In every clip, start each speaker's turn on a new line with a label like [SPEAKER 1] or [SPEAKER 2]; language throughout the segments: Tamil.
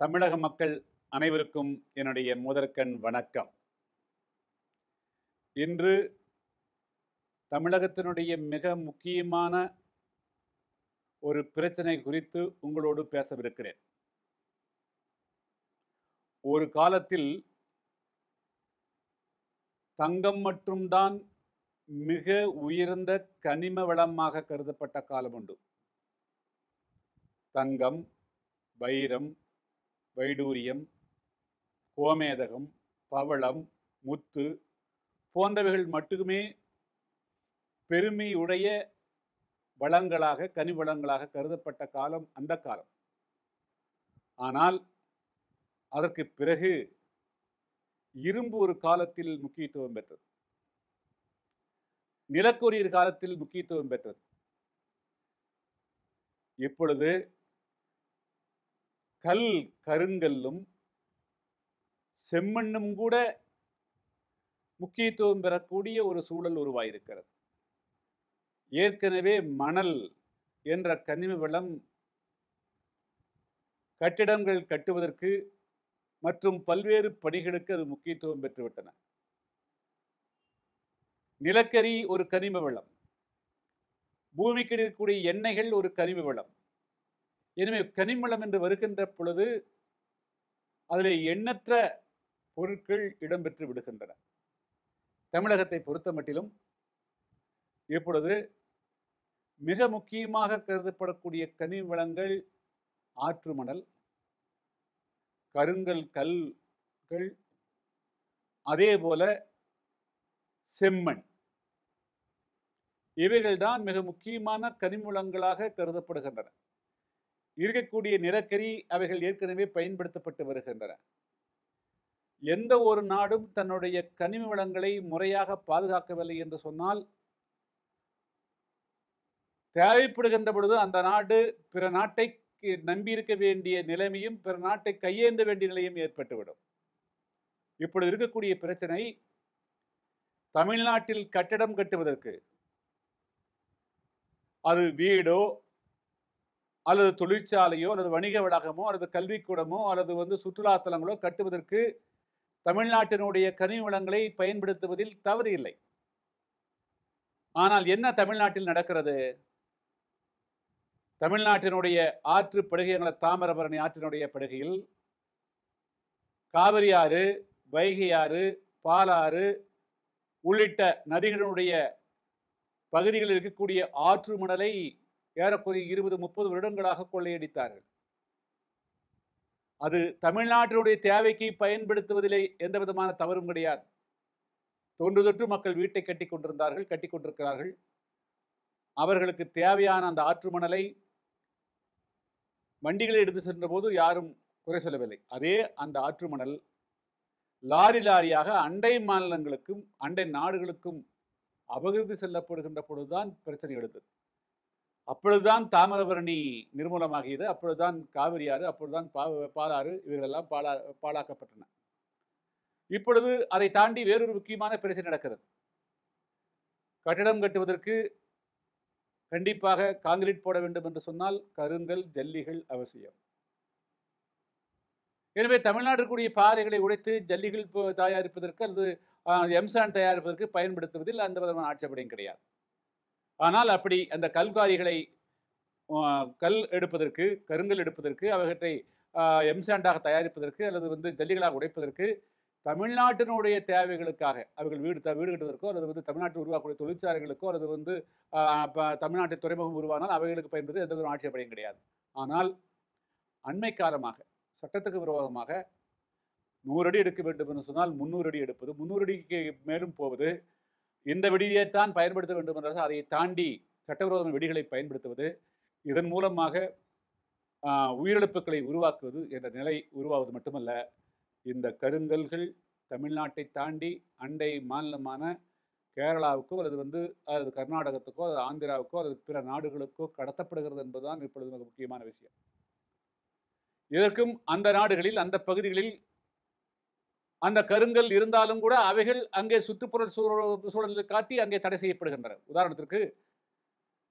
[SPEAKER 1] தமிழக மக்கள் அனைவருக்கும் என்னுடைய முதற்கண் வணக்கம் இன்று தமிழகத்தினுடைய மிக முக்கியமான ஒரு பிரச்சனை குறித்து உங்களோடு பேசவிருக்கிறேன் ஒரு காலத்தில் தங்கம் மட்டும்தான் மிக உயர்ந்த கனிம வளமாக கருதப்பட்ட காலம் உண்டு தங்கம் வைரம் வைடூரியம் கோமேதகம் பவளம் முத்து போன்றவைகள் மட்டுமே பெருமையுடைய வளங்களாக கனிவளங்களாக கருதப்பட்ட காலம் அந்த காலம் ஆனால் அதற்கு பிறகு இரும்பு ஒரு காலத்தில் முக்கியத்துவம் பெற்றது நிலக்கோரியர் காலத்தில் முக்கியத்துவம் பெற்றது இப்பொழுது கல் கருங்கல்லும் செம்மண்ணும் கூட முக்கியத்துவம் பெறக்கூடிய ஒரு சூழல் உருவாயிருக்கிறது ஏற்கனவே மணல் என்ற கனிம வளம் கட்டிடங்கள் கட்டுவதற்கு மற்றும் பல்வேறு பணிகளுக்கு அது முக்கியத்துவம் பெற்றுவிட்டன நிலக்கரி ஒரு கனிம வளம் பூமிக்கு இருக்கக்கூடிய எண்ணெய்கள் ஒரு கனிம வளம் எனவே கனிமவளம் என்று வருகின்ற பொழுது அதில் எண்ணற்ற பொருட்கள் இடம்பெற்று விடுகின்றன தமிழகத்தை பொறுத்த மட்டிலும் இப்பொழுது மிக முக்கியமாக கருதப்படக்கூடிய கனிம வளங்கள் ஆற்று மணல் கருங்கல் கல்கள் அதே போல செம்மண் இவைகள்தான் மிக முக்கியமான கனிமூலங்களாக கருதப்படுகின்றன இருக்கக்கூடிய நிலக்கரி அவைகள் ஏற்கனவே பயன்படுத்தப்பட்டு வருகின்றன எந்த ஒரு நாடும் தன்னுடைய கனிம வளங்களை முறையாக பாதுகாக்கவில்லை என்று சொன்னால் தேவைப்படுகின்ற பொழுது அந்த நாடு பிற நாட்டை நம்பியிருக்க வேண்டிய நிலைமையும் பிற நாட்டை கையேந்த வேண்டிய நிலையும் ஏற்பட்டுவிடும் இப்பொழுது இருக்கக்கூடிய பிரச்சனை தமிழ்நாட்டில் கட்டடம் கட்டுவதற்கு அது வீடோ அல்லது தொழிற்சாலையோ அல்லது வணிக வளாகமோ அல்லது கல்விக்கூடமோ அல்லது வந்து சுற்றுலாத்தலங்களோ கட்டுவதற்கு தமிழ்நாட்டினுடைய கனிம வளங்களை பயன்படுத்துவதில் தவறு இல்லை ஆனால் என்ன தமிழ்நாட்டில் நடக்கிறது தமிழ்நாட்டினுடைய ஆற்று படுகைகள தாமிரபரணி ஆற்றினுடைய படுகையில் காவிரி ஆறு வைகை ஆறு பாலாறு உள்ளிட்ட நதிகளினுடைய பகுதிகளில் இருக்கக்கூடிய ஆற்று மணலை ஏறக்குறைய இருபது முப்பது வருடங்களாக கொள்ளையடித்தார்கள் அது தமிழ்நாட்டினுடைய தேவைக்கு பயன்படுத்துவதிலே எந்த விதமான தவறும் கிடையாது தொன்று தொற்று மக்கள் வீட்டை கட்டி கொண்டிருந்தார்கள் கட்டி கொண்டிருக்கிறார்கள் அவர்களுக்கு தேவையான அந்த ஆற்று மணலை வண்டிகளை எடுத்து சென்ற போது யாரும் குறை சொல்லவில்லை அதே அந்த ஆற்று மணல் லாரி லாரியாக அண்டை மாநிலங்களுக்கும் அண்டை நாடுகளுக்கும் அபகிர்ந்து செல்லப்படுகின்ற பொழுதுதான் பிரச்சனை எழுந்தது அப்பொழுதுதான் தாமிரபரணி நிர்மூலமாகியது அப்பொழுதுதான் காவிரி ஆறு அப்பொழுதுதான் பா பாலாறு இவைகளெல்லாம் பாலா பாழாக்கப்பட்டன இப்பொழுது அதை தாண்டி வேறொரு முக்கியமான பிரச்சனை நடக்கிறது கட்டிடம் கட்டுவதற்கு கண்டிப்பாக காங்கிரீட் போட வேண்டும் என்று சொன்னால் கருங்கல் ஜல்லிகள் அவசியம் எனவே தமிழ்நாடு இருக்கக்கூடிய பாறைகளை உடைத்து ஜல்லிகள் தயாரிப்பதற்கு அல்லது எம்சான் தயாரிப்பதற்கு பயன்படுத்துவதில் அந்த விதமான ஆட்சேபனையும் கிடையாது ஆனால் அப்படி அந்த கல்காரிகளை கல் எடுப்பதற்கு கருங்கல் எடுப்பதற்கு அவற்றை எம்சாண்டாக தயாரிப்பதற்கு அல்லது வந்து ஜல்லிகளாக உடைப்பதற்கு தமிழ்நாட்டினுடைய தேவைகளுக்காக அவர்கள் வீடு வீடு கட்டுவதற்கோ அல்லது வந்து தமிழ்நாட்டில் உருவாக்கக்கூடிய தொழிற்சாலைகளுக்கோ அல்லது வந்து தமிழ்நாட்டில் துறைமுகம் உருவானால் அவைகளுக்கு பயன்படுத்த எந்த வித ஆட்சேபனையும் கிடையாது ஆனால் அண்மை காலமாக சட்டத்துக்கு விரோதமாக நூறு அடி எடுக்க வேண்டும் என்று சொன்னால் முந்நூறு அடி எடுப்பது முந்நூறு அடிக்கு மேலும் போவது இந்த வெடியைத்தான் பயன்படுத்த வேண்டும் என்றால் அதை தாண்டி சட்டவிரோத வெடிகளை பயன்படுத்துவது இதன் மூலமாக உயிரிழப்புகளை உருவாக்குவது என்ற நிலை உருவாவது மட்டுமல்ல இந்த கருங்கல்கள் தமிழ்நாட்டை தாண்டி அண்டை மாநிலமான கேரளாவுக்கோ அல்லது வந்து அல்லது கர்நாடகத்துக்கோ அல்லது ஆந்திராவுக்கோ அல்லது பிற நாடுகளுக்கோ கடத்தப்படுகிறது என்பதுதான் இப்பொழுது மிக முக்கியமான விஷயம் இதற்கும் அந்த நாடுகளில் அந்த பகுதிகளில் அந்த கருங்கல் இருந்தாலும் கூட அவைகள் அங்கே சுற்றுப்புற சூழல் சூழலில் காட்டி அங்கே தடை செய்யப்படுகின்றன உதாரணத்திற்கு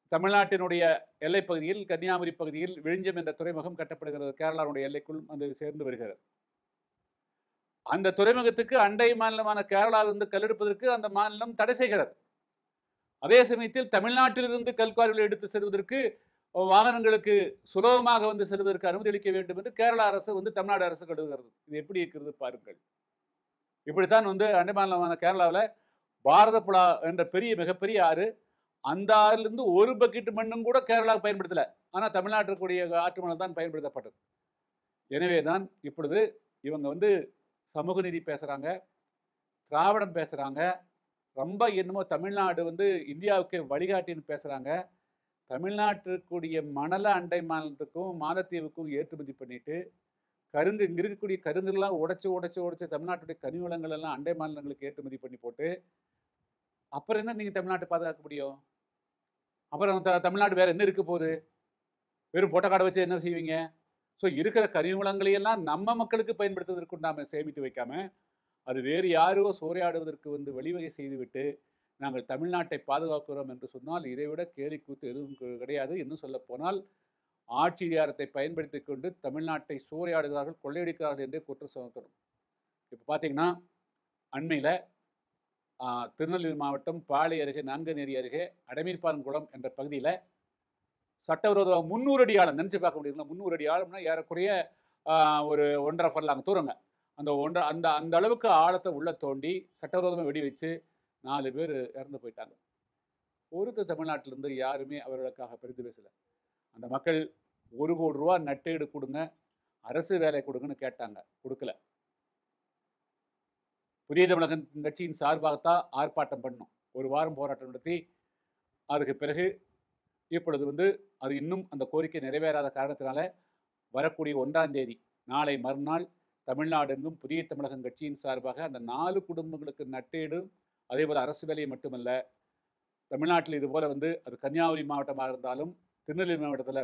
[SPEAKER 1] தமிழ்நாட்டினுடைய எல்லைப் பகுதியில் கன்னியாகுமரி பகுதியில் விழிஞ்சம் என்ற துறைமுகம் கட்டப்படுகிறது கேரளாவுடைய எல்லைக்குள் அது சேர்ந்து வருகிறது அந்த துறைமுகத்துக்கு அண்டை மாநிலமான கேரளாவிலிருந்து கல்லெடுப்பதற்கு அந்த மாநிலம் தடை செய்கிறது அதே சமயத்தில் தமிழ்நாட்டிலிருந்து கல்குவாரிகளை எடுத்து செல்வதற்கு வாகனங்களுக்கு சுலபமாக வந்து செல்வதற்கு அனுமதி அளிக்க வேண்டும் என்று கேரளா அரசு வந்து தமிழ்நாடு அரசு கருதுகிறது இது எப்படி இருக்கிறது பாருங்கள் இப்படித்தான் வந்து அண்டை மாநிலமான கேரளாவில் பாரத புலா என்ற பெரிய மிகப்பெரிய ஆறு அந்த ஆறிலிருந்து ஒரு பக்கெட் மண்ணும் கூட கேரளாவுக்கு பயன்படுத்தல ஆனால் தமிழ்நாட்டில் கூடிய ஆற்று மணல் தான் பயன்படுத்தப்பட்டது எனவே தான் இப்பொழுது இவங்க வந்து சமூக நீதி பேசுகிறாங்க திராவிடம் பேசுகிறாங்க ரொம்ப என்னமோ தமிழ்நாடு வந்து இந்தியாவுக்கு வழிகாட்டின்னு பேசுகிறாங்க தமிழ்நாட்டிற்குரிய மணல அண்டை மாநிலத்துக்கும் மாலத்தீவுக்கும் ஏற்றுமதி பண்ணிட்டு கருங்கு இங்கே இருக்கக்கூடிய கருங்கெல்லாம் உடைச்சு உடைச்சு உடைச்சு தமிழ்நாட்டுடைய கனி வளங்கள் எல்லாம் அண்டை மாநிலங்களுக்கு ஏற்றுமதி பண்ணி போட்டு அப்புறம் என்ன நீங்கள் தமிழ்நாட்டை பாதுகாக்க முடியும் அப்புறம் த- தமிழ்நாடு வேற என்ன இருக்க போகுது வெறும் பொட்டக்காடை வச்சு என்ன செய்வீங்க ஸோ இருக்கிற கனிவளங்களையெல்லாம் நம்ம மக்களுக்கு பயன்படுத்துவதற்கு நாம சேமித்து வைக்காம அது வேறு யாரோ சூறையாடுவதற்கு வந்து வழிவகை செய்துவிட்டு நாங்கள் தமிழ்நாட்டை பாதுகாக்கிறோம் என்று சொன்னால் இதைவிட கேலி கூத்து எதுவும் கிடை- கிடையாது இன்னும் சொல்ல போனால் ஆட்சி அதிகாரத்தை பயன்படுத்தி கொண்டு தமிழ்நாட்டை சூறையாடுகிறார்கள் கொள்ளையடிக்கிறார்கள் என்றே குற்றம் சுமத்தணும் இப்போ பார்த்தீங்கன்னா அண்மையில் திருநெல்வேலி மாவட்டம் பாளை அருகே நான்கநேரி அருகே அடமீர்பாலங்குளம் என்ற பகுதியில் சட்டவிரோத முந்நூறு அடி ஆழம் நினச்சி பார்க்க முடியுங்களா முந்நூறு அடி ஆழம்னா ஏறக்குறைய ஆ, ஒரு ஒன்றரை ஃபர்லாங் தூரங்க அந்த ஒன்றரை அந்த அந்த அளவுக்கு ஆழத்தை உள்ள தோண்டி சட்டவிரோதமாக வெடி வச்சு நாலு பேர் இறந்து போயிட்டாங்க ஒருத்தர் தமிழ்நாட்டிலிருந்து யாருமே அவர்களுக்காக பெரிது பேசலை அந்த மக்கள் ஒரு கோடி ரூபா நட்டீடு கொடுங்க அரசு வேலை கொடுங்கன்னு கேட்டாங்க கொடுக்கல புதிய தமிழகம் கட்சியின் சார்பாகத்தான் ஆர்ப்பாட்டம் பண்ணோம் ஒரு வாரம் போராட்டம் நடத்தி அதுக்கு பிறகு இப்பொழுது வந்து அது இன்னும் அந்த கோரிக்கை நிறைவேறாத காரணத்தினால வரக்கூடிய ஒன்றாம் தேதி நாளை மறுநாள் தமிழ்நாடு எங்கும் புதிய தமிழகம் கட்சியின் சார்பாக அந்த நாலு குடும்பங்களுக்கு நட்டீடு அதே போல் அரசு வேலையை மட்டுமல்ல தமிழ்நாட்டில் இது போல வந்து அது கன்னியாகுமரி மாவட்டமாக இருந்தாலும் திருநெல்வேலி மாவட்டத்தில்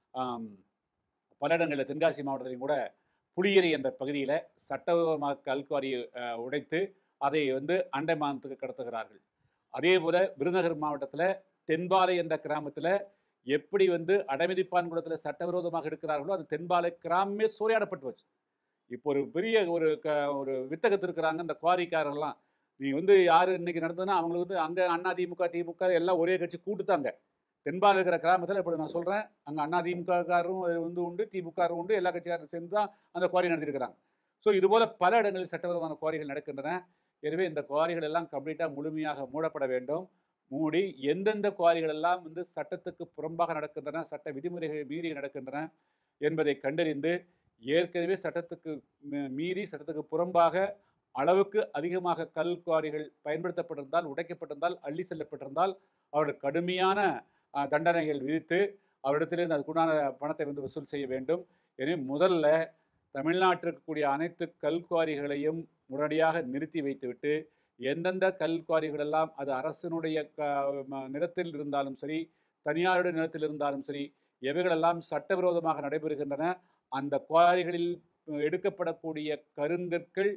[SPEAKER 1] பல இடங்களில் தென்காசி மாவட்டத்திலையும் கூட புளியரி என்ற பகுதியில் சட்டவிரோதமாக கல்குவாரியை அஹ், உடைத்து அதை வந்து அண்டை மாநிலத்துக்கு கடத்துகிறார்கள் அதே போல விருதுநகர் மாவட்டத்தில் தென்பாலை என்ற கிராமத்தில் எப்படி வந்து அடமிதிப்பான் குளத்தில் சட்டவிரோதமாக எடுக்கிறார்களோ அது தென்பாலை கிராமமே சூறையாடப்பட்டு வச்சு இப்போ ஒரு பெரிய ஒரு க ஒரு வித்தகத்து இருக்கிறாங்க இந்த குவாரிக்காரர்லாம் நீ வந்து யார் இன்னைக்கு நடந்ததுன்னா அவங்களுக்கு வந்து அங்கே அண்ணா திமுக திமுக எல்லாம் ஒரே கட்சி கூட்டுத்தாங்க தென்பால் இருக்கிற கிராமத்தில் இப்படி நான் சொல்கிறேன் அங்கே அண்ணா திமுககாரரும் அது வந்து உண்டு திமுகரும் உண்டு எல்லா கட்சிக்காரும் சேர்ந்து தான் அந்த குவாரி நடத்திருக்கிறாங்க ஸோ இதுபோல் பல இடங்களில் சட்டவிரோதமான குவாரிகள் நடக்கின்றன எனவே இந்த குவாரிகள் எல்லாம் கம்ப்ளீட்டாக முழுமையாக மூடப்பட வேண்டும் மூடி எந்தெந்த குவாரிகள் எல்லாம் வந்து சட்டத்துக்கு புறம்பாக நடக்கின்றன சட்ட விதிமுறைகளை மீறி நடக்கின்றன என்பதை கண்டறிந்து ஏற்கனவே சட்டத்துக்கு மீ- மீறி சட்டத்துக்கு புறம்பாக அளவுக்கு அதிகமாக கல் குவாரிகள் பயன்படுத்தப்பட்டிருந்தால் உடைக்கப்பட்டிருந்தால் அள்ளி செல்லப்பட்டிருந்தால் அவர்களுக்கு கடுமையான அஹ், தண்டனைகள் விதித்து அவரிடத்திலிருந்து அதுக்குண்டான பணத்தை வந்து வசூல் செய்ய வேண்டும் எனவே முதல்ல தமிழ்நாட்டில் இருக்கக்கூடிய அனைத்து கல் குவாரிகளையும் உடனடியாக நிறுத்தி வைத்துவிட்டு எந்தெந்த கல் குவாரிகள் எல்லாம் அது அரசினுடைய க ம- நிலத்தில் இருந்தாலும் சரி தனியாருடைய நிலத்தில் இருந்தாலும் சரி எவைகளெல்லாம் சட்டவிரோதமாக நடைபெறுகின்றன அந்த குவாரிகளில் எடுக்கப்படக்கூடிய கருங்கற்கள்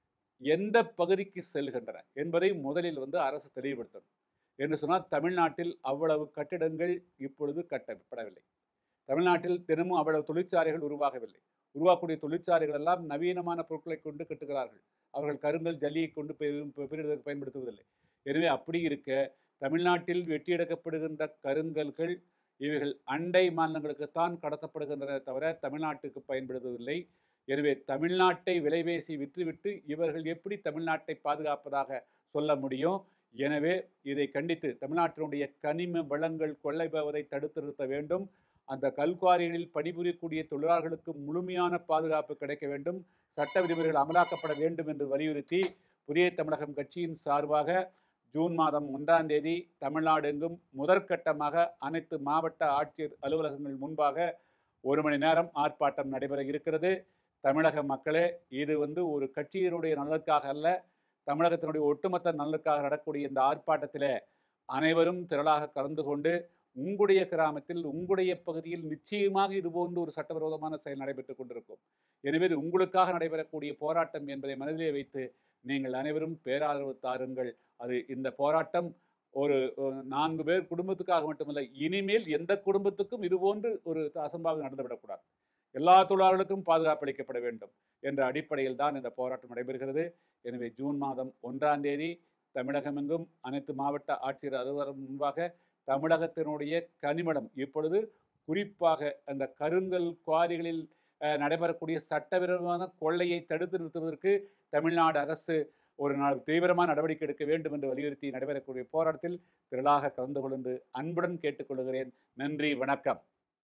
[SPEAKER 1] எந்த பகுதிக்கு செல்கின்றன என்பதை முதலில் வந்து அரசு தெளிவுபடுத்தணும் என்று சொன்னால் தமிழ்நாட்டில் அவ்வளவு கட்டிடங்கள் இப்பொழுது கட்டப்படவில்லை தமிழ்நாட்டில் தினமும் அவ்வளவு தொழிற்சாலைகள் உருவாகவில்லை உருவாக்கக்கூடிய தொழிற்சாலைகள் எல்லாம் நவீனமான பொருட்களை கொண்டு கட்டுகிறார்கள் அவர்கள் கருங்கல் ஜல்லியை கொண்டு பெரு- பெ- பெரிதற்கு பயன்படுத்துவதில்லை எனவே அப்படி இருக்க தமிழ்நாட்டில் வெட்டியெடுக்கப்படுகின்ற கருங்கல்கள் இவைகள் அண்டை மாநிலங்களுக்குத்தான் கடத்தப்படுகின்றன தவிர தமிழ்நாட்டுக்கு பயன்படுவதில்லை எனவே தமிழ்நாட்டை விலைபேசி விற்றுவிட்டு இவர்கள் எப்படி தமிழ்நாட்டை பாதுகாப்பதாக சொல்ல முடியும் எனவே இதை கண்டித்து தமிழ்நாட்டினுடைய கனிம வளங்கள் கொள்ளை போவதை தடுத்து நிறுத்த வேண்டும் அந்த கல்குவாரிகளில் பணிபுரியக்கூடிய தொழிலாளர்களுக்கு முழுமையான பாதுகாப்பு கிடைக்க வேண்டும் சட்ட விதிமுறைகள் அமலாக்கப்பட வேண்டும் என்று வலியுறுத்தி புதிய தமிழகம் கட்சியின் சார்பாக ஜூன் மாதம் ஒன்றாம் தேதி தமிழ்நாடு எங்கும் முதற்கட்டமாக அனைத்து மாவட்ட ஆட்சியர் அலுவலகங்கள் முன்பாக ஒரு மணி நேரம் ஆர்ப்பாட்டம் நடைபெற இருக்கிறது தமிழக மக்களே இது வந்து ஒரு கட்சியினுடைய நலனுக்காக அல்ல தமிழகத்தினுடைய ஒட்டுமொத்த நலனுக்காக நடக்கக்கூடிய இந்த ஆர்ப்பாட்டத்தில் அனைவரும் திரளாக கலந்து கொண்டு உங்களுடைய கிராமத்தில் உங்களுடைய பகுதியில் நிச்சயமாக இது போன்ற ஒரு சட்டவிரோதமான செயல் நடைபெற்றுக் கொண்டிருக்கும் எனவே இது உங்களுக்காக நடைபெறக்கூடிய போராட்டம் என்பதை மனதிலே வைத்து நீங்கள் அனைவரும் பேராதரவு தாருங்கள் அது இந்த போராட்டம் ஒரு ஒரு நான்கு பேர் குடும்பத்துக்காக மட்டுமல்ல இனிமேல் எந்த குடும்பத்துக்கும் இதுபோன்று ஒரு அசம்பாவிதம் நடந்துவிடக்கூடாது எல்லா தொழிலாளர்களுக்கும் பாதுகாப்பு அளிக்கப்பட வேண்டும் என்ற அடிப்படையில் தான் இந்த போராட்டம் நடைபெறுகிறது எனவே ஜூன் மாதம் ஒன்றாம் தேதி தமிழகமெங்கும் அனைத்து மாவட்ட ஆட்சியர் அலுவலகம் முன்பாக தமிழகத்தினுடைய கனிமடம் இப்பொழுது குறிப்பாக அந்த கருங்கல் குவாரிகளில் அஹ், நடைபெறக்கூடிய சட்டவிரோதமான கொள்ளையை தடுத்து நிறுத்துவதற்கு தமிழ்நாடு அரசு ஒரு நாள் தீவிரமான நடவடிக்கை எடுக்க வேண்டும் என்று வலியுறுத்தி நடைபெறக்கூடிய போராட்டத்தில் திரளாக கலந்து கொண்டு அன்புடன் கேட்டுக்கொள்கிறேன் நன்றி வணக்கம்